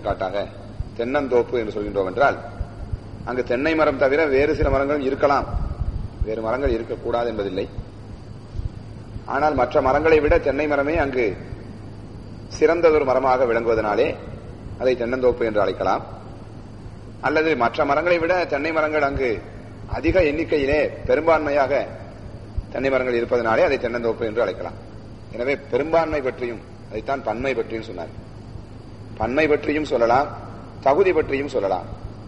எடுத்துக்காட்டாக தென்னந்தோப்பு என்று சொல்கின்றோம் என்றால் அங்கு தென்னை மரம் தவிர வேறு சில மரங்களும் இருக்கலாம் வேறு மரங்கள் இருக்கக்கூடாது என்பதில்லை ஆனால் மற்ற மரங்களை விட தென்னை மரமே அங்கு சிறந்ததொரு மரமாக விளங்குவதனாலே அதை தென்னந்தோப்பு என்று அழைக்கலாம் அல்லது மற்ற மரங்களை விட தென்னை மரங்கள் அங்கு அதிக எண்ணிக்கையிலே பெரும்பான்மையாக தென்னை மரங்கள் இருப்பதனாலே அதை தென்னந்தோப்பு என்று அழைக்கலாம் எனவே பெரும்பான்மை பற்றியும் அதைத்தான் பன்மை பற்றியும் சொன்னார் பன்மை பற்றியும் சொல்லலாம் தகுதி பற்றியும் சொல்லலாம்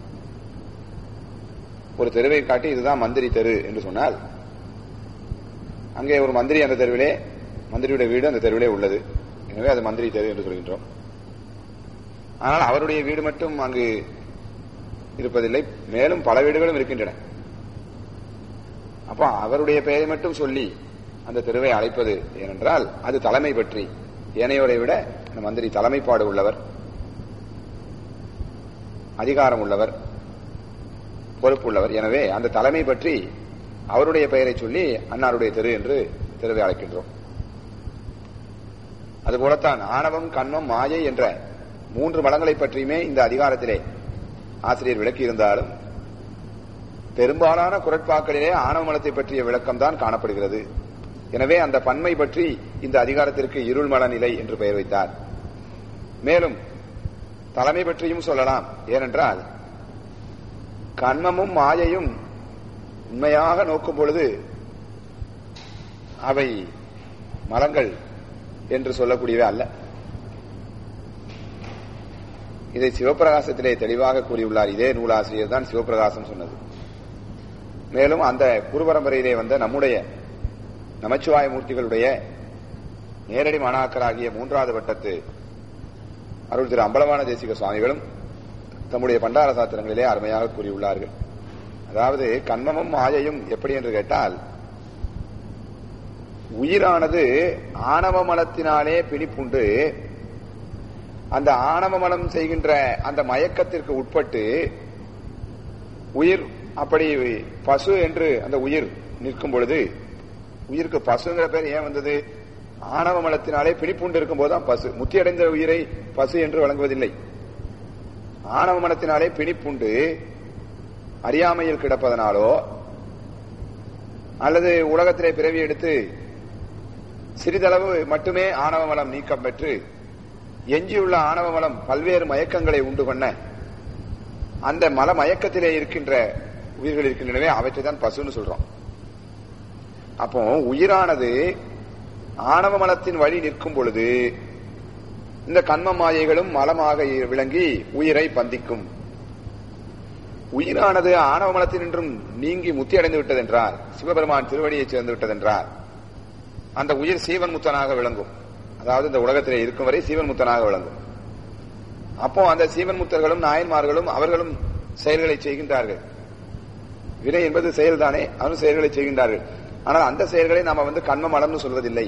ஒரு தெருவை காட்டி இதுதான் மந்திரி தெரு என்று சொன்னால் அங்கே ஒரு மந்திரி அந்த தெருவிலே மந்திரியுடைய வீடு அந்த தெருவிலே உள்ளது எனவே அது மந்திரி தெரு என்று சொல்கின்றோம் ஆனால் அவருடைய வீடு மட்டும் அங்கு இருப்பதில்லை மேலும் பல வீடுகளும் இருக்கின்றன அப்ப அவருடைய பெயரை மட்டும் சொல்லி அந்த தெருவை அழைப்பது ஏனென்றால் அது தலைமை பற்றி ஏனையோரை விட அந்த மந்திரி தலைமைப்பாடு உள்ளவர் அதிகாரம் உள்ளவர் பொறுப்புள்ளவர் எனவே அந்த தலைமை பற்றி அவருடைய பெயரை சொல்லி அன்னாருடைய தெரு என்று தெருவை அழைக்கின்றோம் அதுபோலத்தான் ஆணவம் கண்மம் மாயை என்ற மூன்று மலங்களை பற்றியுமே இந்த அதிகாரத்திலே ஆசிரியர் விளக்கி இருந்தாலும் பெரும்பாலான குரட்பாக்களிலே ஆணவ மலத்தை பற்றிய விளக்கம் தான் காணப்படுகிறது எனவே அந்த பன்மை பற்றி இந்த அதிகாரத்திற்கு இருள்மல நிலை என்று பெயர் வைத்தார் மேலும் தலைமை பற்றியும் சொல்லலாம் ஏனென்றால் கண்மமும் மாயையும் உண்மையாக நோக்கும் பொழுது அவை மலங்கள் என்று சொல்லக்கூடியவை அல்ல இதை சிவபிரகாசத்திலே தெளிவாக கூறியுள்ளார் இதே நூலாசிரியர் தான் சிவபிரகாசம் சொன்னது மேலும் அந்த குருபரம்பரையிலே வந்த நம்முடைய நமச்சிவாய மூர்த்திகளுடைய நேரடி மாணாக்கராகிய மூன்றாவது வட்டத்து அருள் திரு அம்பலவான தேசிக சுவாமிகளும் தம்முடைய பண்டார சாத்திரங்களிலே அருமையாக கூறியுள்ளார்கள் அதாவது கண்மமும் மாயையும் எப்படி என்று கேட்டால் உயிரானது ஆணவ மலத்தினாலே பிணிப்புண்டு அந்த ஆணவ மலம் செய்கின்ற அந்த மயக்கத்திற்கு உட்பட்டு உயிர் அப்படி பசு என்று அந்த உயிர் நிற்கும் பொழுது உயிருக்கு பசுங்கிற பேர் ஏன் வந்தது ஆணவ மலத்தினாலே பிணிப்புண்டு இருக்கும் போதுதான் பசு முத்தியடைந்த உயிரை பசு என்று வழங்குவதில்லை ஆணவ மலத்தினாலே பிணிப்புண்டு அறியாமையில் கிடப்பதனாலோ அல்லது உலகத்திலே பிறவி எடுத்து சிறிதளவு மட்டுமே ஆணவ மலம் நீக்கம் பெற்று எஞ்சியுள்ள ஆணவ மலம் பல்வேறு மயக்கங்களை உண்டு பண்ண அந்த மல மயக்கத்திலே இருக்கின்ற உயிர்கள் இருக்கின்றனவே அவற்றை தான் பசுன்னு சொல்றோம் அப்போ உயிரானது ஆணவ மலத்தின் வழி நிற்கும் பொழுது இந்த கண்ம மாயைகளும் மலமாக விளங்கி உயிரை பந்திக்கும் உயிரானது ஆணவ மலத்தினின்றும் நீங்கி முத்தி அடைந்து விட்டதென்றால் சிவபெருமான் திருவடியை சேர்ந்து விட்டதென்றால் அந்த உயிர் சீவன் முத்தனாக விளங்கும் அதாவது இந்த உலகத்திலே இருக்கும் வரை சீவன் முத்தனாக விளங்கும் அப்போ அந்த சீவன் முத்தர்களும் நாயன்மார்களும் அவர்களும் செயல்களை செய்கின்றார்கள் வினை என்பது செயல்தானே அவரும் செயல்களை செய்கின்றார்கள் ஆனால் அந்த செயல்களை நாம வந்து கண்ம மலம்னு சொல்வதில்லை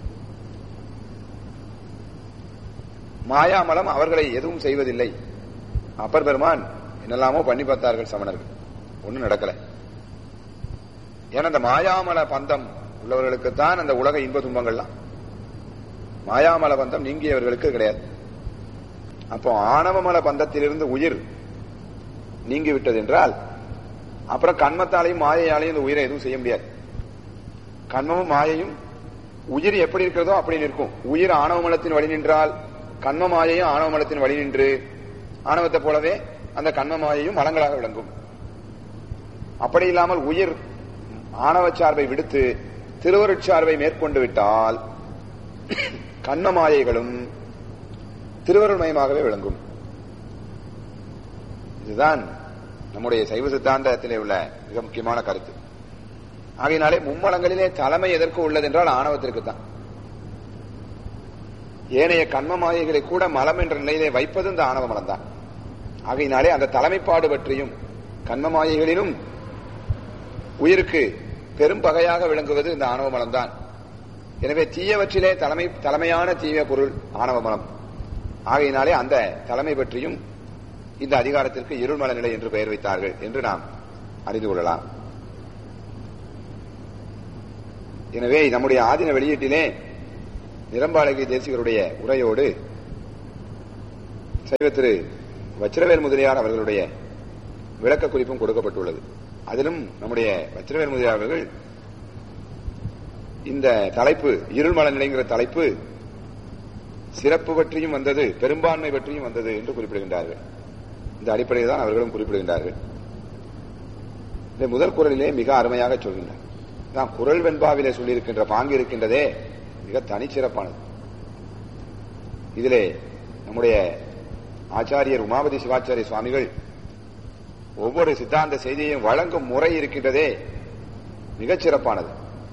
மாயாமலம் அவர்களை எதுவும் செய்வதில்லை அப்பர் பெருமான் என்னெல்லாமோ பண்ணி பார்த்தார்கள் சமணர்கள் ஒண்ணும் நடக்கல ஏன்னா அந்த மாயாமல பந்தம் உள்ளவர்களுக்குத்தான் அந்த உலக இன்ப துன்பங்கள்லாம் மாயாமல பந்தம் நீங்கியவர்களுக்கு கிடையாது அப்போ ஆணவமல பந்தத்திலிருந்து உயிர் நீங்கி விட்டது என்றால் அப்புறம் கண்மத்தாலையும் மாயையாலையும் இந்த உயிரை எதுவும் செய்ய முடியாது கண்மமும் மாயையும் உயிர் எப்படி இருக்கிறதோ அப்படி நிற்கும் உயிர் ஆணவமலத்தின் வழி நின்றால் கண்ம மாயையும் ஆணவமலத்தின் வழி நின்று ஆணவத்தை போலவே அந்த கண்ம மாயையும் மலங்களாக விளங்கும் அப்படி இல்லாமல் உயிர் ஆணவ சார்பை விடுத்து திருவருட்சார்பை மேற்கொண்டு விட்டால் கண்ம மாயைகளும் திருவருள்மயமாகவே விளங்கும் இதுதான் நம்முடைய சைவ சித்தாந்தத்திலே உள்ள மிக முக்கியமான கருத்து ஆகையினாலே மும்மலங்களிலே தலைமை எதற்கு உள்ளது என்றால் ஆணவத்திற்கு தான் ஏனைய கண்ம மாயைகளை கூட மலம் என்ற நிலையிலே வைப்பது இந்த ஆணவ மலம் தான் ஆகையினாலே அந்த தலைமைப்பாடு பற்றியும் கண்ம மாயைகளிலும் உயிருக்கு பெரும் பகையாக விளங்குவது இந்த ஆணவ மலம் தான் எனவே தீயவற்றிலே தலைமை தலைமையான தீய பொருள் ஆணவ மலம் ஆகையினாலே அந்த தலைமை பற்றியும் இந்த அதிகாரத்திற்கு இருள்மல நிலை என்று பெயர் வைத்தார்கள் என்று நாம் அறிந்து கொள்ளலாம் எனவே நம்முடைய ஆதின வெளியீட்டிலே நிரம்பாளகி தேசிகருடைய உரையோடு சைவ திரு வச்சிரவேல் முதலியார் அவர்களுடைய விளக்க குறிப்பும் கொடுக்கப்பட்டுள்ளது அதிலும் நம்முடைய வச்சிரவேல் முதலியார் அவர்கள் இந்த தலைப்பு இருள்மல நிலைங்கிற தலைப்பு சிறப்பு பற்றியும் வந்தது பெரும்பான்மை பற்றியும் வந்தது என்று குறிப்பிடுகின்றார்கள் இந்த அடிப்படையில் தான் அவர்களும் குறிப்பிடுகின்றார்கள் இந்த முதல் குரலிலே மிக அருமையாக சொல்கின்றார் நான் குரல் வெண்பாவிலே சொல்லியிருக்கின்ற பாங்கு இருக்கின்றதே மிக தனிச்சிறப்பானது இதிலே நம்முடைய ஆச்சாரியர் உமாபதி சிவாச்சாரிய சுவாமிகள் ஒவ்வொரு சித்தாந்த செய்தியையும் வழங்கும் முறை இருக்கின்றதே மிகச் சிறப்பானது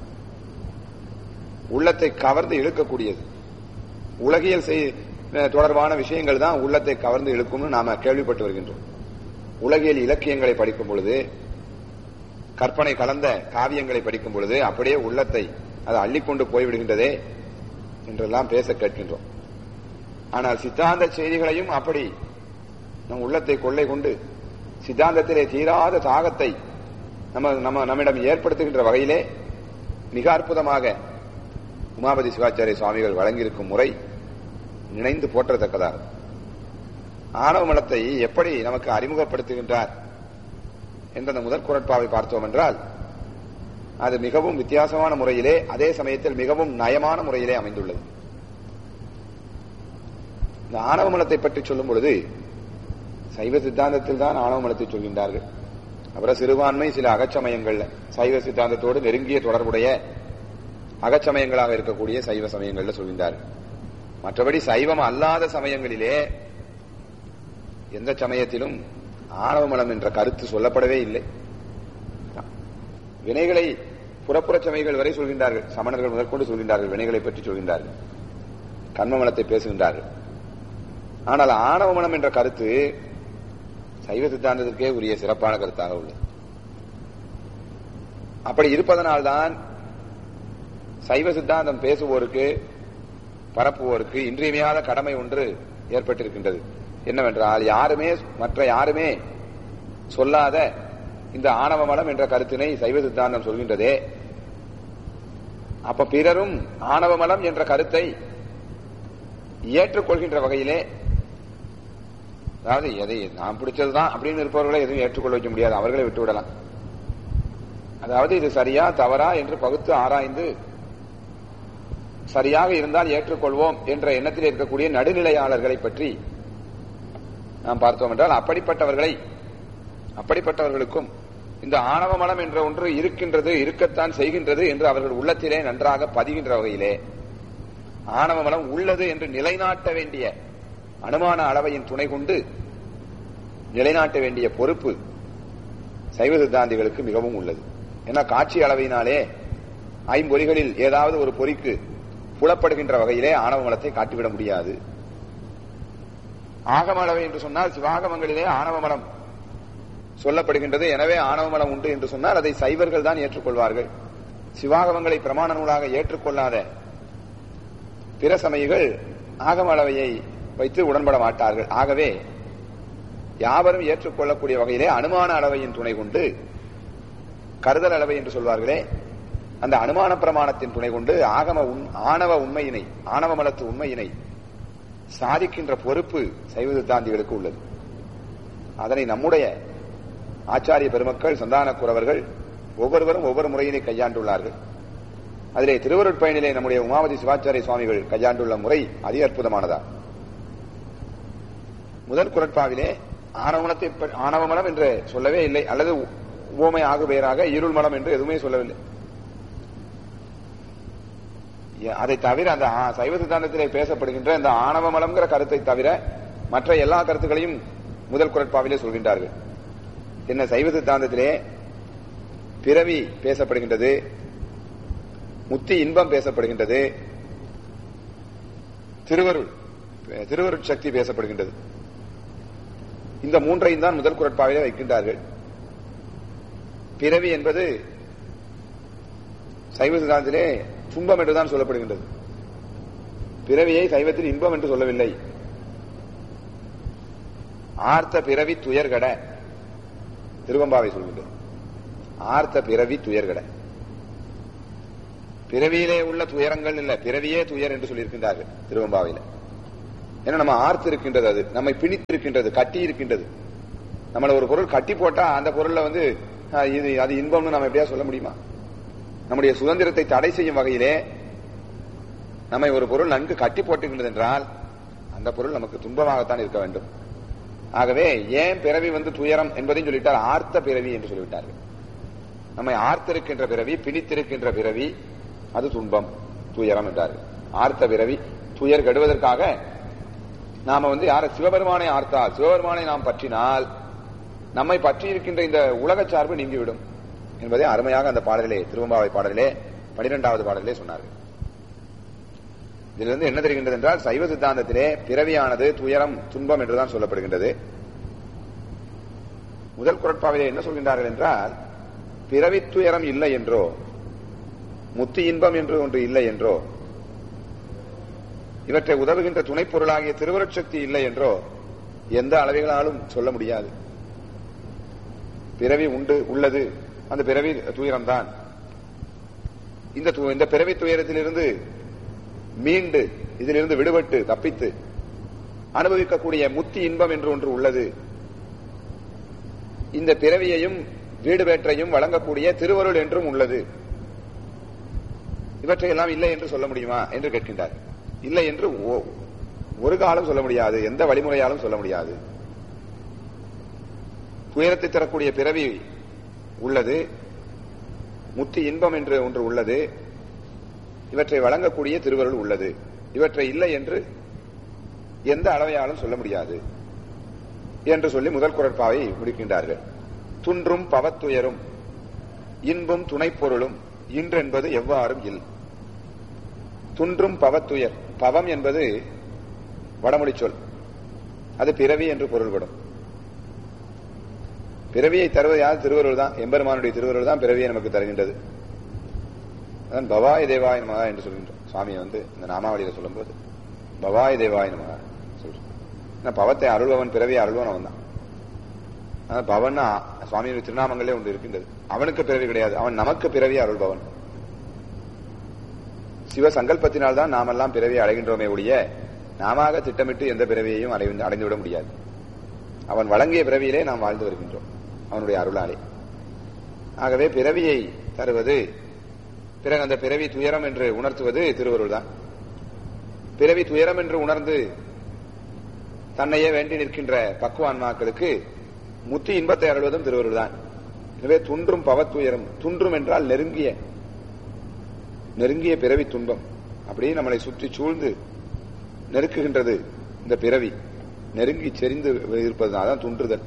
உள்ளத்தை கவர்ந்து இழுக்கக்கூடியது உலகியல் செய் தொடர்பான விஷயங்கள் தான் உள்ளத்தை கவர்ந்து இழுக்கும்னு நாம கேள்விப்பட்டு வருகின்றோம் உலகியல் இலக்கியங்களை படிக்கும் பொழுது கற்பனை கலந்த காவியங்களை படிக்கும் பொழுது அப்படியே உள்ளத்தை அது அள்ளிக்கொண்டு போய்விடுகின்றதே என்றெல்லாம் பேச கேட்கின்றோம் ஆனால் சித்தாந்த செய்திகளையும் அப்படி நம் உள்ளத்தை கொள்ளை கொண்டு சித்தாந்தத்திலே தீராத தாகத்தை நம்ம நம்ம நம்மிடம் ஏற்படுத்துகின்ற வகையிலே மிக அற்புதமாக உமாபதி சிவாச்சாரிய சுவாமிகள் வழங்கியிருக்கும் முறை நினைந்து போற்றத்தக்கதாக ஆணவ மலத்தை எப்படி நமக்கு அறிமுகப்படுத்துகின்றார் என்ற அந்த முதற் குரட்பாவை பார்த்தோம் என்றால் அது மிகவும் வித்தியாசமான முறையிலே அதே சமயத்தில் மிகவும் நயமான முறையிலே அமைந்துள்ளது இந்த ஆணவ மலத்தை பற்றி சொல்லும் பொழுது சைவ சித்தாந்தத்தில் தான் ஆணவ மலத்தை சொல்கின்றார்கள் அப்புறம் சிறுபான்மை சில அகச்சமயங்கள்ல சைவ சித்தாந்தத்தோடு நெருங்கிய தொடர்புடைய அகச்சமயங்களாக இருக்கக்கூடிய சைவ சமயங்கள்ல சொல்கின்றார்கள் மற்றபடி சைவம் அல்லாத சமயங்களிலே எந்த சமயத்திலும் ஆணவ மலம் என்ற கருத்து சொல்லப்படவே இல்லை வினைகளை புறப்புற சமயங்கள் வரை சொல்கின்றார்கள் சமணர்கள் முதற்கொண்டு சொல்கின்றார்கள் வினைகளை பற்றி சொல்கின்றார்கள் கண்ம மலத்தை பேசுகின்றார்கள் ஆனால் ஆணவ மனம் என்ற கருத்து சைவ சித்தாந்தத்திற்கே உரிய சிறப்பான கருத்தாக உள்ளது அப்படி இருப்பதனால்தான் சைவ சித்தாந்தம் பேசுவோருக்கு பரப்புவோருக்கு இன்றியமையாத கடமை ஒன்று ஏற்பட்டிருக்கின்றது என்னவென்றால் யாருமே மற்ற யாருமே சொல்லாத இந்த ஆணவ மலம் என்ற கருத்தினை சைவ சித்தாந்தம் சொல்கின்றதே அப்ப பிறரும் ஆணவ மலம் என்ற கருத்தை ஏற்றுக்கொள்கின்ற வகையிலே அதாவது எதை நான் பிடிச்சதுதான் அப்படின்னு இருப்பவர்களை எதுவும் ஏற்றுக்கொள்ள வைக்க முடியாது அவர்களை விட்டு விடலாம் அதாவது இது சரியா தவறா என்று பகுத்து ஆராய்ந்து சரியாக இருந்தால் ஏற்றுக்கொள்வோம் என்ற எண்ணத்தில் இருக்கக்கூடிய நடுநிலையாளர்களை பற்றி நாம் பார்த்தோம் என்றால் அப்படிப்பட்டவர்களை அப்படிப்பட்டவர்களுக்கும் இந்த ஆணவ மலம் என்ற ஒன்று இருக்கின்றது இருக்கத்தான் செய்கின்றது என்று அவர்கள் உள்ளத்திலே நன்றாக பதிகின்ற வகையிலே ஆணவ மலம் உள்ளது என்று நிலைநாட்ட வேண்டிய அனுமான அளவையின் துணை கொண்டு நிலைநாட்ட வேண்டிய பொறுப்பு சைவ சித்தாந்திகளுக்கு மிகவும் உள்ளது ஏன்னா காட்சி அளவினாலே ஐம்பொறிகளில் ஏதாவது ஒரு பொறிக்கு புலப்படுகின்ற வகையிலே ஆணவ மலத்தை காட்டிவிட முடியாது ஆகம அளவை என்று சொன்னால் சிவாகமங்களிலே ஆணவ மலம் சொல்லப்படுகின்றது எனவே ஆணவ மலம் உண்டு என்று சொன்னால் அதை சைவர்கள் தான் ஏற்றுக்கொள்வார்கள் சிவாகமங்களை பிரமாண நூலாக ஏற்றுக்கொள்ளாத பிற சமயிகள் ஆகம அளவையை வைத்து உடன்பட மாட்டார்கள் ஆகவே யாவரும் ஏற்றுக்கொள்ளக்கூடிய வகையிலே அனுமான அளவையின் துணை கொண்டு கருதல் அளவை என்று சொல்வார்களே அந்த அனுமான பிரமாணத்தின் துணை கொண்டு ஆகம ஆணவ உண்மையினை ஆணவ மலத்து உண்மையினை சாதிக்கின்ற பொறுப்பு சைவ சித்தாந்திகளுக்கு உள்ளது அதனை நம்முடைய ஆச்சாரிய பெருமக்கள் சந்தானக்குறவர்கள் ஒவ்வொருவரும் ஒவ்வொரு முறையினை கையாண்டுள்ளார்கள் அதிலே திருவருட்பயனிலே நம்முடைய உமாவதி சிவாச்சாரிய சுவாமிகள் கையாண்டுள்ள முறை அதி அற்புதமானதா முதல் குரட்பாவிலே ஆணவமலத்தை ஆணவமலம் என்று சொல்லவே இல்லை அல்லது உவமை ஆகு பெயராக இருள் மலம் என்று எதுவுமே சொல்லவில்லை அதை தவிர அந்த சைவ சித்தாந்தத்திலே பேசப்படுகின்ற இந்த ஆணவ மலம்ங்கிற கருத்தை தவிர மற்ற எல்லா கருத்துக்களையும் முதல் குரட்பாவிலே சொல்கின்றார்கள் என்ன சைவ சித்தாந்தத்திலே பிறவி பேசப்படுகின்றது முத்தி இன்பம் பேசப்படுகின்றது திருவருள் திருவருட் சக்தி பேசப்படுகின்றது இந்த மூன்றையும் தான் முதல் குரட்பாவிலே வைக்கின்றார்கள் பிறவி என்பது சைவ சித்தாந்தத்திலே துன்பம் என்றுதான் சொல்லப்படுகின்றது பிறவியை சைவத்தில் இன்பம் என்று சொல்லவில்லை ஆர்த்த பிறவி துயர்கட திருவம்பாவை சொல்கின்றது ஆர்த்த பிறவி துயர்கட பிறவியிலே உள்ள துயரங்கள் இல்ல பிறவியே துயர் என்று சொல்லியிருக்கின்றார்கள் திருவம்பாவையில் ஏன்னா நம்ம ஆர்த்து இருக்கின்றது அது நம்மை பிணித்து இருக்கின்றது கட்டி இருக்கின்றது நம்மள ஒரு பொருள் கட்டி போட்டா அந்த பொருள்ல வந்து அஹ், இது அது இன்பம்னு நம்ம எப்படியா சொல்ல முடியுமா நம்முடைய சுதந்திரத்தை தடை செய்யும் வகையிலே நம்மை ஒரு பொருள் நன்கு கட்டி போட்டுகின்றது என்றால் அந்த பொருள் நமக்கு துன்பமாகத்தான் இருக்க வேண்டும் ஆகவே ஏன் பிறவி வந்து துயரம் என்பதையும் சொல்லிட்டார் ஆர்த்த பிறவி என்று சொல்லிவிட்டார்கள் நம்மை ஆர்த்திருக்கின்ற பிறவி பிணித்திருக்கின்ற பிறவி அது துன்பம் துயரம் என்றார்கள் ஆர்த்த பிறவி துயர் கெடுவதற்காக நாம வந்து யார சிவபெருமானை ஆர்த்தால் சிவபெருமானை நாம் பற்றினால் நம்மை பற்றி இருக்கின்ற இந்த உலக சார்பு நீங்கிவிடும் என்பதை அருமையாக அந்த பாடலிலே திருவம்பாவை பாடலிலே பனிரெண்டாவது பாடலிலே சொன்னார்கள் இதிலிருந்து என்ன தெரிகின்றது என்றால் சைவ சித்தாந்தத்திலே பிறவியானது துயரம் துன்பம் என்றுதான் சொல்லப்படுகின்றது முதல் குரட்பாவிலே என்ன சொல்கின்றார்கள் என்றால் பிறவி துயரம் இல்லை என்றோ முத்தி இன்பம் என்று ஒன்று இல்லை என்றோ இவற்றை உதவுகின்ற துணைப் பொருளாகிய திருவருட்சக்தி இல்லை என்றோ எந்த அளவுகளாலும் சொல்ல முடியாது பிறவி உண்டு உள்ளது அந்த பிறவி துயரம்தான் இந்த து- இந்த பிறவி துயரத்திலிருந்து மீண்டு இதிலிருந்து விடுபட்டு தப்பித்து அனுபவிக்கக்கூடிய முத்தி இன்பம் என்று ஒன்று உள்ளது இந்த பிறவியையும் வீடு வேற்றையும் வழங்கக்கூடிய திருவருள் என்றும் உள்ளது இவற்றையெல்லாம் இல்லை என்று சொல்ல முடியுமா என்று கேட்கின்றார் இல்லை என்று ஒ- ஒரு காலம் சொல்ல முடியாது எந்த வழிமுறையாலும் சொல்ல முடியாது துயரத்தை தரக்கூடிய பிறவி உள்ளது முத்தி இன்பம் என்று ஒன்று உள்ளது இவற்றை வழங்கக்கூடிய திருவருள் உள்ளது இவற்றை இல்லை என்று எந்த அளவையாலும் சொல்ல முடியாது என்று சொல்லி முதல் குரட்பாவை முடிக்கின்றார்கள் துன்றும் பவத்துயரும் இன்பும் துணைப் பொருளும் இன்றென்பது எவ்வாறும் இல் துன்றும் பவத்துயர் பவம் என்பது வடமொழி சொல் அது பிறவி என்று பொருள்படும் பிறவியை தருவது யார் திருவருள் தான் எம்பெருமானுடைய திருவருள் தான் பிறவியை நமக்கு தருகின்றது அதான் பவாய் தேவாய நமகா என்று சொல்கின்றோம் சுவாமியை வந்து இந்த நாமாவளியில சொல்லும்போது பவாய் தேவாய நமகா சொல்றோம் ஏன்னா பவத்தை அருள்பவன் பிறவியை அருள்வன் அவன் தான் ஆனா பவன்னா சுவாமியுடைய திருநாமங்களே ஒன்று இருக்கின்றது அவனுக்கு பிறவி கிடையாது அவன் நமக்கு பிறவி அருள்பவன் சிவ சங்கல்பத்தினால் தான் நாமெல்லாம் பிறவியை அடைகின்றோமே ஒழிய நாம திட்டமிட்டு எந்த பிறவியையும் அடைந்து அடைந்துவிட முடியாது அவன் வழங்கிய பிறவியிலே நாம் வாழ்ந்து வருகின்றோம் அவனுடைய அருளாலே ஆகவே பிறவியை தருவது பிறகு அந்த பிறவி துயரம் என்று உணர்த்துவது திருவருள் தான் பிறவி துயரம் என்று உணர்ந்து தன்னையே வேண்டி நிற்கின்ற பக்குவான்மாக்களுக்கு முத்தி இன்பத்தை அருள்வதும் திருவருள் தான் எனவே துன்றும் பவத்துயரம் துன்றும் என்றால் நெருங்கிய நெருங்கிய பிறவி துன்பம் அப்படியே நம்மளை சுற்றி சூழ்ந்து நெருக்குகின்றது இந்த பிறவி நெருங்கி செறிந்து இருப்பதுதான் அதான் துன்றுதல்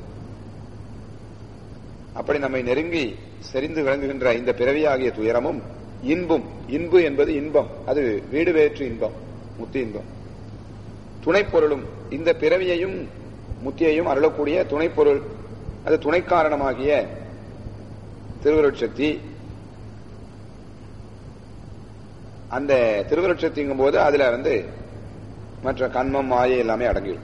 அப்படி நம்மை நெருங்கி செறிந்து விளங்குகின்ற இந்த பிறவியாகிய துயரமும் இன்பும் இன்பு என்பது இன்பம் அது வீடு வேற்று இன்பம் முத்தி இன்பம் துணைப்பொருளும் இந்த பிறவியையும் முத்தியையும் அருளக்கூடிய துணைப்பொருள் அது துணை காரணமாகிய திருவருட்சக்தி அந்த திருவருட்சக்திங்கும் போது அதுல வந்து மற்ற கண்மம் மாயை எல்லாமே அடங்கிடும்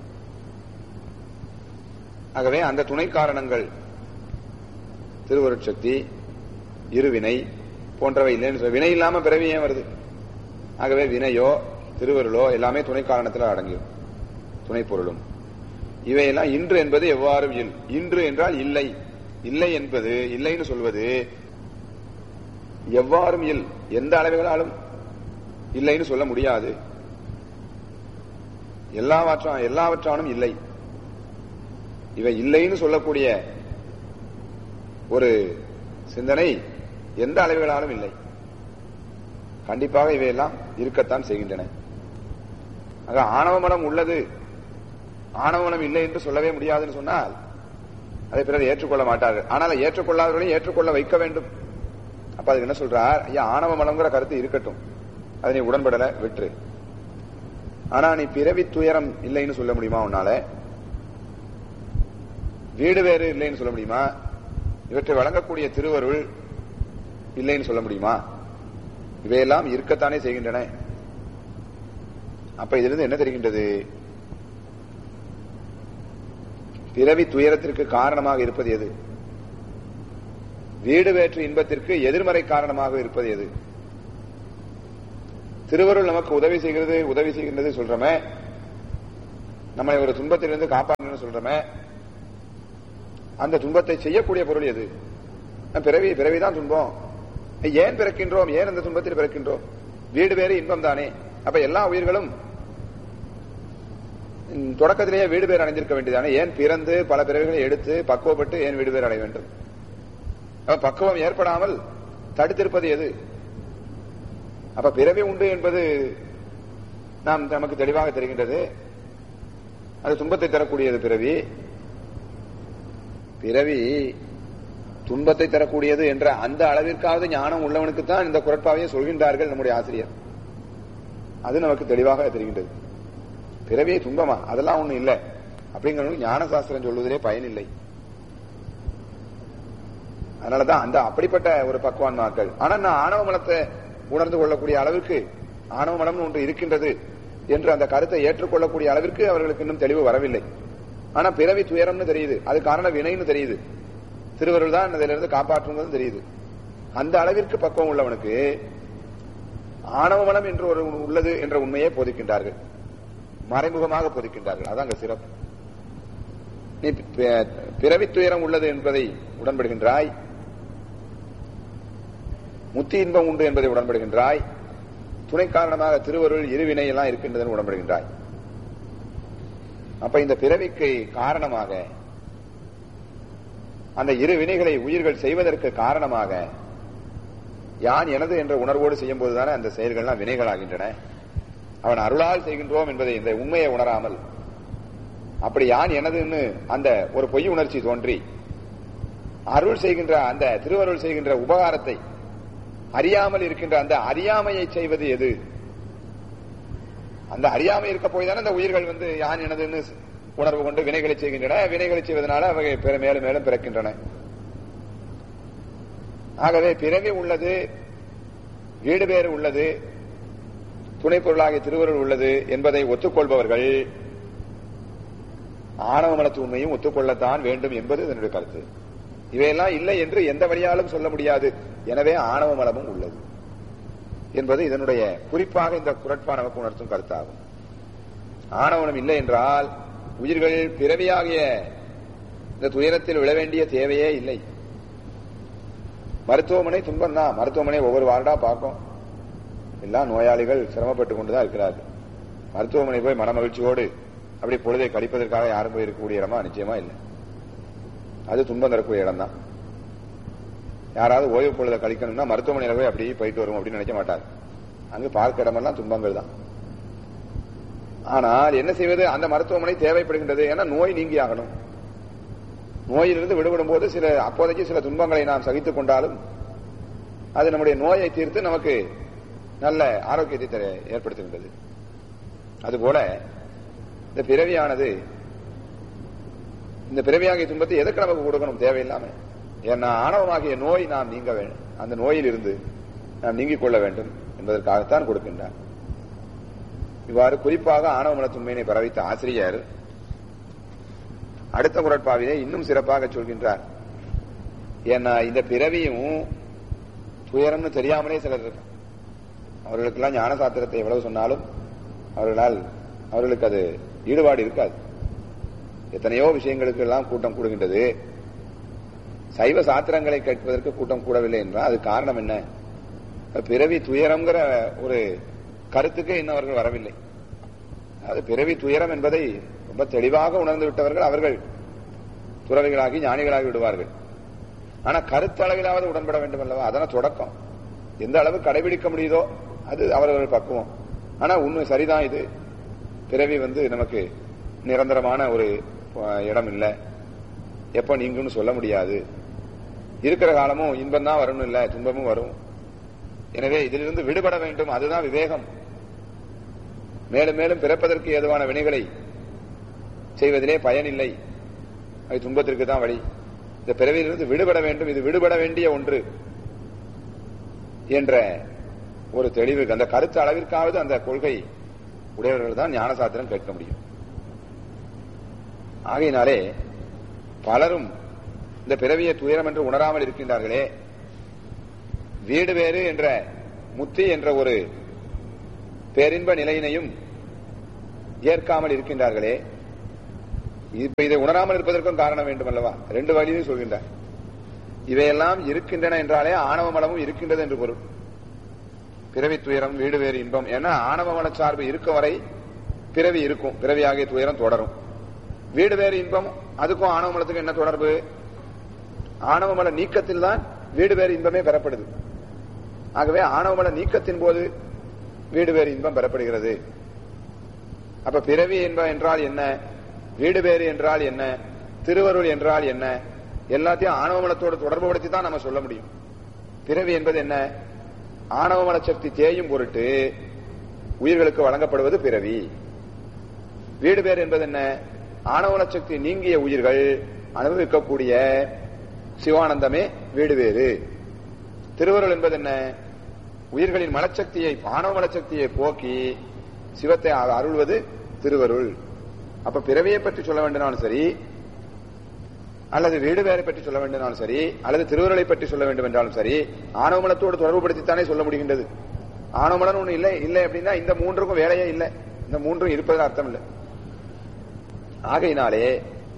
ஆகவே அந்த துணை காரணங்கள் திருவருட்சக்தி இருவினை போன்றவை இல்லைன்னு சொல்ல வினை இல்லாம பிறவி ஏன் வருது ஆகவே வினையோ திருவருளோ எல்லாமே துணை காரணத்தில் அடங்கிடும் துணை பொருளும் இவையெல்லாம் இன்று என்பது எவ்வாறு இல் இன்று என்றால் இல்லை இல்லை என்பது இல்லைன்னு சொல்வது எவ்வாறும் இல் எந்த அளவுகளாலும் இல்லைன்னு சொல்ல முடியாது எல்லாவற்றா எல்லாவற்றாலும் இல்லை இவை இல்லைன்னு சொல்லக்கூடிய ஒரு சிந்தனை எந்த அளவுகளாலும் இல்லை கண்டிப்பாக இவையெல்லாம் இருக்கத்தான் செய்கின்றன ஆக ஆணவ மனம் உள்ளது ஆணவ மனம் இல்லை என்று சொல்லவே முடியாதுன்னு சொன்னால் அதை பிறர் ஏற்றுக்கொள்ள மாட்டார்கள் ஆனால் ஏற்றுக்கொள்ளாதவர்களையும் ஏற்றுக்கொள்ள வைக்க வேண்டும் அப்ப அதுக்கு என்ன சொல்றார் ஐயா ஆணவ மனம்ங்கிற கருத்து இருக்கட்டும் அதை நீ உடன்படல விட்டுரு ஆனா நீ பிறவி துயரம் இல்லைன்னு சொல்ல முடியுமா உன்னால வீடு வேறு இல்லைன்னு சொல்ல முடியுமா இவற்றை வழங்கக்கூடிய திருவருள் இல்லைன்னு சொல்ல முடியுமா இவையெல்லாம் இருக்கத்தானே செய்கின்றன அப்ப இதிலிருந்து என்ன தெரிகின்றது பிறவி துயரத்திற்கு காரணமாக இருப்பது எது வீடு வேற்று இன்பத்திற்கு எதிர்மறை காரணமாக இருப்பது எது திருவருள் நமக்கு உதவி செய்கிறது உதவி செய்கின்றது சொல்றோமே நம்மளை ஒரு துன்பத்திலிருந்து காப்பாற்றணும்னு சொல்றோமே அந்த துன்பத்தை செய்யக்கூடிய பொருள் எது பிறவி பிறவிதான் துன்பம் ஏன் பிறக்கின்றோம் ஏன் அந்த துன்பத்தில் பிறக்கின்றோம் வீடு வேறு இன்பம் தானே அப்ப எல்லா உயிர்களும் ம், தொடக்கத்திலேயே வீடு பேர் அடைஞ்சிருக்க வேண்டியதானே ஏன் பிறந்து பல பிறவிகளை எடுத்து பக்குவப்பட்டு ஏன் வீடு பேர் அடைய வேண்டும் அப்ப பக்குவம் ஏற்படாமல் தடுத்திருப்பது எது அப்ப பிறவி உண்டு என்பது நாம் நமக்கு தெளிவாக தெரிகின்றது அது துன்பத்தை தரக்கூடியது பிறவி பிறவி துன்பத்தை தரக்கூடியது என்ற அந்த அளவிற்காவது ஞானம் உள்ளவனுக்கு தான் இந்த குரட்பாவையை சொல்கின்றார்கள் நம்முடைய ஆசிரியர் அது நமக்கு தெளிவாக தெரிகின்றது பிறவியே துன்பமா அதெல்லாம் ஒண்ணும் இல்லை அப்படிங்கிறது ஞான சாஸ்திரம் சொல்வதிலே பயனில்லை அதனாலதான் அந்த அப்படிப்பட்ட ஒரு பக்குவான் மக்கள் ஆனா நான் ஆணவ மலத்தை உணர்ந்து கொள்ளக்கூடிய அளவிற்கு ஆணவ மலம்னு ஒன்று இருக்கின்றது என்று அந்த கருத்தை ஏற்றுக்கொள்ளக்கூடிய அளவிற்கு அவர்களுக்கு இன்னும் தெளிவு வரவில்லை ஆனா பிறவி துயரம்னு தெரியுது அது காரணம் வினைன்னு தெரியுது திருவருள் தான் இதிலிருந்து காப்பாற்றுங்கிறது தெரியுது அந்த அளவிற்கு பக்குவம் உள்ளவனுக்கு ஆணவ மலம் என்று ஒரு உள்ளது என்ற உண்மையை போதிக்கின்றார்கள் மறைமுகமாக போதிக்கின்றார்கள் அதான் அங்க சிறப்பு நீ பி- பிறவி துயரம் உள்ளது என்பதை உடன்படுகின்றாய் முத்தி இன்பம் உண்டு என்பதை உடன்படுகின்றாய் துணை காரணமாக திருவருள் இருவினை எல்லாம் இருக்கின்றதுன்னு உடன்படுகின்றாய் அப்ப இந்த பிறவிக்கு காரணமாக அந்த இரு வினைகளை உயிர்கள் செய்வதற்கு காரணமாக யான் எனது என்ற உணர்வோடு செய்யும் போதுதானே அந்த செயல்கள்லாம் வினைகளாகின்றன அவன் அருளால் செய்கின்றோம் என்பதை இந்த உண்மையை உணராமல் அப்படி யான் எனதுன்னு அந்த ஒரு பொய் உணர்ச்சி தோன்றி அருள் செய்கின்ற அந்த திருவருள் செய்கின்ற உபகாரத்தை அறியாமல் இருக்கின்ற அந்த அறியாமையை செய்வது எது அந்த அறியாமை இருக்க போய் தானே அந்த உயிர்கள் வந்து யான் எனதுன்னு உணர்வு கொண்டு வினைகளை செய்கின்றன வினைகளை செய்வதனால அவை பிற- மேலும் மேலும் பிறக்கின்றன ஆகவே பிறவி உள்ளது வீடு பேறு உள்ளது துணை பொருளாகிய திருவருள் உள்ளது என்பதை ஒத்துக்கொள்பவர்கள் ஆணவ மனத்து உண்மையும் ஒத்துக்கொள்ளத்தான் வேண்டும் என்பது இதனுடைய கருத்து இவையெல்லாம் இல்லை என்று எந்த வழியாலும் சொல்ல முடியாது எனவே ஆணவ மலமும் உள்ளது என்பது இதனுடைய குறிப்பாக இந்த குரட்பா நமக்கு உணர்த்தும் கருத்தாகும் ஆணவனம் இல்லை என்றால் உயிர்கள் பிறவியாகிய இந்த துயரத்தில் விழ வேண்டிய தேவையே இல்லை மருத்துவமனை துன்பம் தான் மருத்துவமனை ஒவ்வொரு வார்டா பார்க்கும் எல்லா நோயாளிகள் சிரமப்பட்டு கொண்டுதான் இருக்கிறார்கள் மருத்துவமனை போய் மனமகிழ்ச்சியோடு அப்படி பொழுதை கழிப்பதற்காக யாரும் போய் இருக்கக்கூடிய இடமா நிச்சயமா இல்லை அது துன்பம் தரக்கூடிய இடம் தான் யாராவது ஓய்வு பொழுதை கழிக்கணும்னா மருத்துவமனையில போய் அப்படியே போயிட்டு வரும் அப்படின்னு நினைக்க மாட்டார் அங்கு பார்க்க இடமெல்லாம் துன்பங்கள் தான் ஆனால் என்ன செய்வது அந்த மருத்துவமனை தேவைப்படுகின்றது ஏன்னா நோய் நீங்கி ஆகணும் நோயிலிருந்து விடுபடும் போது சில அப்போதைக்கு சில துன்பங்களை நாம் சகித்துக் கொண்டாலும் அது நம்முடைய நோயை தீர்த்து நமக்கு நல்ல ஆரோக்கியத்தை தர- ஏற்படுத்துகின்றது அதுபோல இந்த பிறவியானது இந்த பிறவியாகிய துன்பத்தை எதுக்கு நமக்கு கொடுக்கணும் தேவையில்லாம ஏன்னா ஆணவமாகிய நோய் நாம் நீங்க வேண்டும் அந்த நோயில் இருந்து நாம் நீங்கிக் கொள்ள வேண்டும் என்பதற்காகத்தான் கொடுக்கின்றார் இவ்வாறு குறிப்பாக ஆணவ மனத்துண்மையினை பரவித்த ஆசிரியர் அடுத்த குரட்பாவிலே இன்னும் சிறப்பாக சொல்கின்றார் ஏன்னா இந்த பிறவியும் துயரம்னு தெரியாமலே சிலர் இருக்காங்க அவர்களுக்கெல்லாம் ஞான சாத்திரத்தை எவ்வளவு சொன்னாலும் அவர்களால் அவர்களுக்கு அது ஈடுபாடு இருக்காது எத்தனையோ விஷயங்களுக்கு எல்லாம் கூட்டம் கூடுகின்றது சைவ சாத்திரங்களை கேட்பதற்கு கூட்டம் கூடவில்லை என்றால் அது காரணம் என்ன பிறவி துயரம்ங்கிற ஒரு கருத்துக்கு இன்னும் அவர்கள் வரவில்லை அதாவது பிறவி துயரம் என்பதை ரொம்ப தெளிவாக உணர்ந்து விட்டவர்கள் அவர்கள் துறவிகளாகி ஞானிகளாகி விடுவார்கள் ஆனா கருத்தளவிலாவது உடன்பட வேண்டும் அல்லவா அதான தொடக்கம் எந்த அளவு கடைபிடிக்க முடியுதோ அது அவரவர்கள் பக்குவம் ஆனா உண்மை சரிதான் இது பிறவி வந்து நமக்கு நிரந்தரமான ஒரு அஹ், இடம் இல்லை எப்ப நீங்கும்னு சொல்ல முடியாது இருக்கிற காலமும் இன்பம் தான் வரணும் இல்ல துன்பமும் வரும் எனவே இதிலிருந்து விடுபட வேண்டும் அதுதான் விவேகம் மேலும் மேலும் பிறப்பதற்கு ஏதுவான வினைகளை செய்வதிலே பயனில்லை அது துன்பத்திற்கு தான் வழி இந்த பிறவியிலிருந்து விடுபட வேண்டும் இது விடுபட வேண்டிய ஒன்று என்ற ஒரு தெளிவு அந்த கருத்து அளவிற்காவது அந்த கொள்கை உடையவர்கள் தான் ஞானசாத்திரம் கேட்க முடியும் ஆகையினாலே பலரும் இந்த பிறவியை துயரம் என்று உணராமல் இருக்கின்றார்களே வீடு வேறு என்ற முத்தி என்ற ஒரு பேரின்ப நிலையினையும் ஏற்காமல் இருக்கின்றார்களே இப்ப இதை உணராமல் இருப்பதற்கும் காரணம் வேண்டும் அல்லவா ரெண்டு வழியிலும் சொல்கின்றார் இவையெல்லாம் இருக்கின்றன என்றாலே ஆணவ மலமும் இருக்கின்றது என்று பொருள் பிறவி துயரம் வீடு வேறு இன்பம் ஏன்னா ஆணவ மல சார்பு இருக்க வரை பிறவி இருக்கும் பிறவியாகிய துயரம் தொடரும் வீடு வேறு இன்பம் அதுக்கும் ஆணவ மலத்துக்கும் என்ன தொடர்பு ஆணவ மல நீக்கத்தில் தான் வீடு வேறு இன்பமே பெறப்படுது ஆகவே ஆணவ மல நீக்கத்தின் போது வீடு வேறு இன்பம் பெறப்படுகிறது அப்ப பிறவி என்ப என்றால் என்ன வீடு வேறு என்றால் என்ன திருவருள் என்றால் என்ன எல்லாத்தையும் ஆணவ மலத்தோடு தொடர்புபடுத்தி தான் நம்ம சொல்ல முடியும் பிறவி என்பது என்ன ஆணவ மல சக்தி தேயும் பொருட்டு உயிர்களுக்கு வழங்கப்படுவது பிறவி வீடு பேர் என்பது என்ன ஆணவ சக்தி நீங்கிய உயிர்கள் அனுபவிக்கக்கூடிய சிவானந்தமே வீடு வேறு திருவருள் என்பது என்ன உயிர்களின் மலச்சக்தியை ஆணவ மலச்சக்தியை போக்கி சிவத்தை அருள்வது திருவருள் அப்ப பிறவியை பற்றி சொல்ல வேண்டுமானாலும் சரி அல்லது வீடு வேலை பற்றி சொல்ல வேண்டுமானாலும் சரி அல்லது திருவருளை பற்றி சொல்ல வேண்டும் என்றாலும் சரி ஆணவமலத்தோடு தொடர்புபடுத்தித்தானே சொல்ல முடிகின்றது ஆணவமலன் ஒண்ணு இல்லை இல்லை அப்படின்னா இந்த மூன்றுக்கும் வேலையே இல்லை இந்த மூன்றும் இருப்பதில் அர்த்தம் இல்லை ஆகையினாலே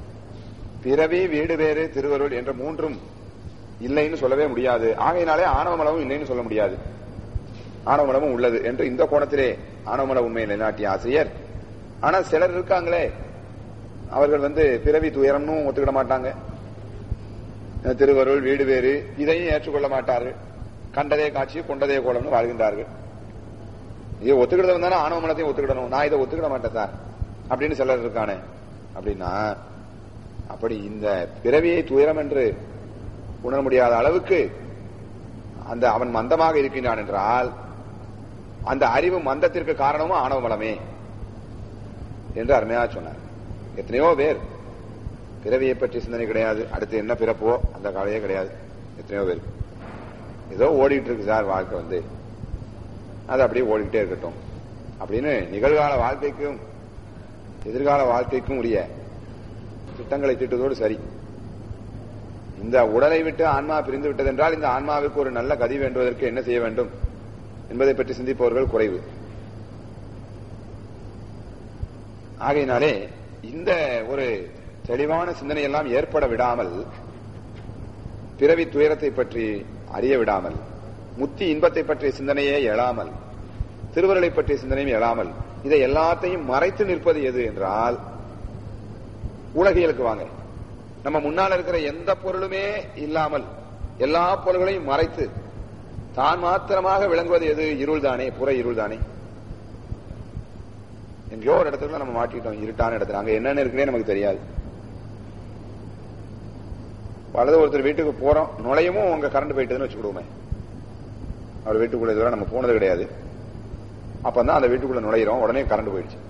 பிறவி வீடு வேறு திருவருள் என்ற மூன்றும் இல்லைன்னு சொல்லவே முடியாது ஆகையினாலே ஆணவமலமும் இல்லைன்னு சொல்ல முடியாது ஆணவமலமும் உள்ளது என்று இந்த கோணத்திலே ஆணவமல உண்மையை நிலைநாட்டிய ஆசிரியர் ஆனா சிலர் இருக்காங்களே அவர்கள் வந்து பிறவி துயரம்னு ஒத்துக்கிட மாட்டாங்க திருவருள் வீடு வேறு இதையும் ஏற்றுக்கொள்ள மாட்டார்கள் கண்டதே காட்சி கொண்டதே கோலம்னு வாழ்கின்றார்கள் இதை ஒத்துக்கிட்டவன் தானே ஆணவ மலத்தையும் ஒத்துக்கிடணும் நான் இதை ஒத்துக்கிட மாட்டேன் சார் அப்படின்னு சிலர் இருக்கானே அப்படின்னா அப்படி இந்த பிறவியை துயரம் என்று உணர முடியாத அளவுக்கு அந்த அவன் மந்தமாக இருக்கின்றான் என்றால் அந்த அறிவு மந்தத்திற்கு காரணமும் ஆணவ மலமே என்று அருமையாக சொன்னார் எத்தனையோ பேர் பிறவியை பற்றி சிந்தனை கிடையாது அடுத்து என்ன பிறப்போ அந்த காலையே கிடையாது எத்தனையோ பேர் ஏதோ ஓடிட்டு இருக்கு சார் வாழ்க்கை வந்து அது அப்படியே ஓடிக்கிட்டே இருக்கட்டும் அப்படின்னு நிகழ்கால வாழ்க்கைக்கும் எதிர்கால வாழ்க்கைக்கும் உரிய திட்டங்களை திட்டதோடு சரி இந்த உடலை விட்டு ஆன்மா பிரிந்து விட்டது என்றால் இந்த ஆன்மாவுக்கு ஒரு நல்ல கதி வேண்டுவதற்கு என்ன செய்ய வேண்டும் என்பதை பற்றி சிந்திப்பவர்கள் குறைவு ஆகையினாலே இந்த ஒரு தெளிவான சிந்தனை எல்லாம் ஏற்பட விடாமல் பிறவி துயரத்தை பற்றி அறிய விடாமல் முத்தி இன்பத்தை பற்றிய சிந்தனையே எழாமல் திருவருளை பற்றிய சிந்தனையும் எழாமல் இதை எல்லாத்தையும் மறைத்து நிற்பது எது என்றால் உலகியலுக்கு வாங்க நம்ம முன்னால் இருக்கிற எந்த பொருளுமே இல்லாமல் எல்லா பொருள்களையும் மறைத்து தான் மாத்திரமாக விளங்குவது எது இருள் தானே புற இருள் தானே எங்கேயோ ஒரு இடத்துல நம்ம மாட்டிட்டோம் இருட்டான இடத்துல அங்க என்னென்ன இருக்குன்னே நமக்கு தெரியாது வலது ஒருத்தர் வீட்டுக்கு போறோம் நுழையவும் உங்க கரண்ட் போயிட்டுதுன்னு வச்சுக்கிடுவோமே அவர் வீட்டுக்குள்ள இதுவரை நம்ம போனது கிடையாது அப்பதான் அந்த வீட்டுக்குள்ள நுழையிறோம் உடனே கரண்ட் போயிடுச்சு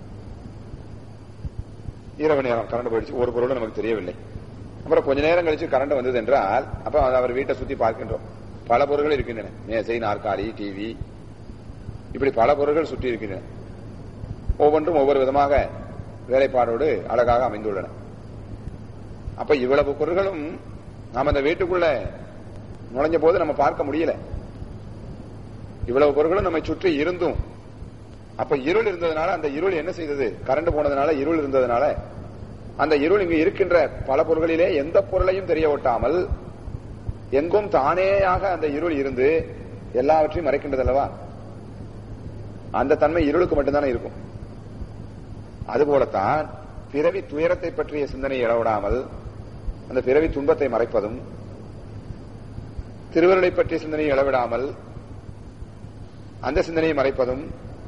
இரவு நேரம் கரண்ட் போயிடுச்சு ஒரு பொருளும் நமக்கு தெரியவில்லை அப்புறம் கொஞ்ச நேரம் கழிச்சு கரண்ட் வந்தது என்றால் அப்ப அவர் வீட்டை சுத்தி பார்க்கின்றோம் பல பொருட்கள் இருக்கின்றன மேசை நாற்காலி டிவி இப்படி பல பொருட்கள் சுற்றி இருக்கின்றன ஒவ்வொன்றும் ஒவ்வொரு விதமாக வேலைப்பாடோடு அழகாக அமைந்துள்ளன அப்ப இவ்வளவு பொருள்களும் நாம் அந்த வீட்டுக்குள்ள நுழைஞ்ச போது நம்ம பார்க்க முடியல இவ்வளவு பொருட்களும் நம்மை சுற்றி இருந்தும் அப்ப இருள் இருந்ததுனால அந்த இருள் என்ன செய்தது கரண்ட் போனதுனால இருள் இருந்ததுனால அந்த இருள் இங்கு இருக்கின்ற பல பொருள்களிலே எந்த பொருளையும் தெரிய ஒட்டாமல் எங்கும் தானேயாக அந்த இருள் இருந்து எல்லாவற்றையும் மறைக்கின்றது அல்லவா அந்த தன்மை இருளுக்கு மட்டும்தானே இருக்கும் அதுபோலத்தான் பிறவி துயரத்தை பற்றிய சிந்தனை இழவிடாமல் அந்த பிறவி துன்பத்தை மறைப்பதும் திருவருளை பற்றிய சிந்தனையை இழவிடாமல் அந்த சிந்தனையை மறைப்பதும்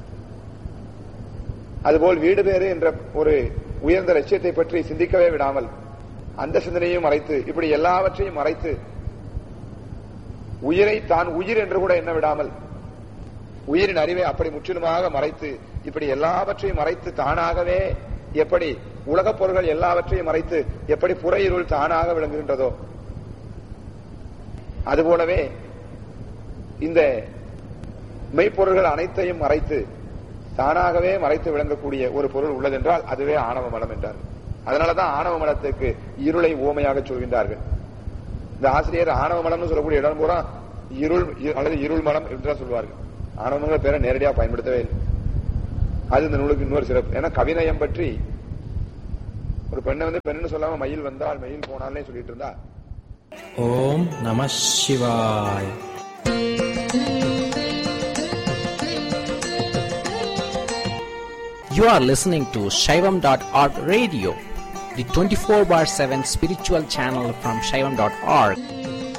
அதுபோல் வீடு பேறு என்ற ஒரு உயர்ந்த லட்சியத்தை பற்றி சிந்திக்கவே விடாமல் அந்த சிந்தனையும் மறைத்து இப்படி எல்லாவற்றையும் மறைத்து உயிரை தான் உயிர் என்று கூட எண்ண விடாமல் உயிரின் அறிவை அப்படி முற்றிலுமாக மறைத்து இப்படி எல்லாவற்றையும் மறைத்து தானாகவே எப்படி உலகப் பொருள்கள் எல்லாவற்றையும் மறைத்து எப்படி புற இருள் தானாக விளங்குகின்றதோ அதுபோலவே இந்த மெய்ப்பொருள்கள் அனைத்தையும் மறைத்து தானாகவே மறைத்து விளங்கக்கூடிய ஒரு பொருள் உள்ளதென்றால் அதுவே ஆணவ மலம் என்றார் அதனாலதான் ஆணவ மலத்துக்கு இருளை ஓமையாக சொல்கின்றார்கள் இந்த ஆசிரியர் ஆணவ மலம்னு சொல்லக்கூடிய இடம் பூரா இருள் அல்லது இருள் மலம் என்றுதான் சொல்வார்கள் ஆணவங்கிற பேரை நேரடியாக பயன்படுத்தவே இல்லை அது இந்த நூலுக்கு இன்னொரு சிறப்பு ஏன்னா கவிநயம் பற்றி ஒரு பெண்ணை வந்து பெண்ணுன்னு சொல்லாம மயில் வந்தால் மயில் போனாலே சொல்லிட்டு இருந்தா ஓம் நம சிவாய் You are listening to Shaivam.org radio, the 24 bar 7 spiritual channel from Shaivam.org.